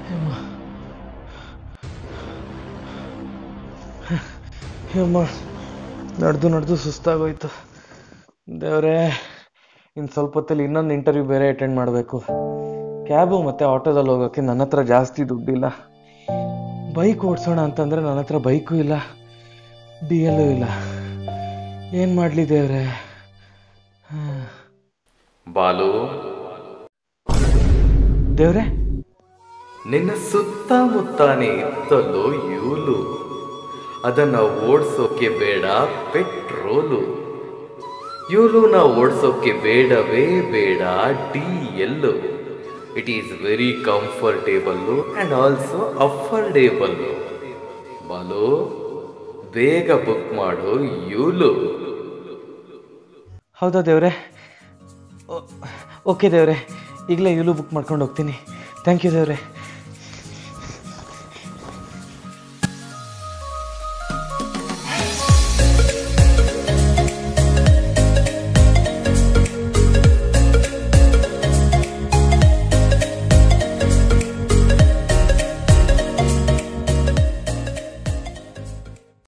ಅಮ್ಮ ನಡೆದು ನಡೆದು ಸುಸ್ತಾಗೋಯ್ತು ದೇವರೇ ಇನ್ನು ಸ್ವಲ್ಪ ಹೊತ್ತಲ್ಲಿ ಇನ್ನೊಂದು ಇಂಟರ್ವ್ಯೂ ಬೇರೆ ಅಟೆಂಡ್ ಮಾಡಬೇಕು ಕ್ಯಾಬು ಮತ್ತು ಆಟೋದಲ್ಲಿ ಹೋಗೋಕ್ಕೆ ನನ್ನ ಹತ್ರ ಜಾಸ್ತಿ ದುಡ್ಡಿಲ್ಲ ಬೈಕ್ ಓಡಿಸೋಣ ಅಂತಂದರೆ ನನ್ನ ಹತ್ರ ಬೈಕು ಇಲ್ಲ ಡಿ ಎಲ್ಲೂ ಇಲ್ಲ ಏನು ಮಾಡಲಿ ದೇವ್ರೆ ಬಾಲು ದೇವ್ರೆ ನಿನ್ನ ಸುತ್ತಮುತ್ತಾನೆ ಇತ್ತಲ್ಲೋ ಯೂಲು ಅದನ್ನ ಓಡಿಸೋಕೆ ಬೇಡ ಪೆಟ್ರೋಲು ಯೂಲುನ ಓಡಿಸೋಕೆ ಬೇಡವೇ ಬೇಡ ಡಿ ಎಲ್ಲು it is very comfortable and also affordable Balu ಬೇಗ ಬುಕ್ ಮಾಡು ಯೂಲು ಹೌದಾ ದೇವ್ರೆ ಓಕೆ ದೇವ್ರೆ ಈಗಲೇ ಇಲ್ಲೂ ಬುಕ್ ಮಾಡ್ಕೊಂಡು ಹೋಗ್ತೀನಿ ಥ್ಯಾಂಕ್ ಯು ದೇವ್ರೆ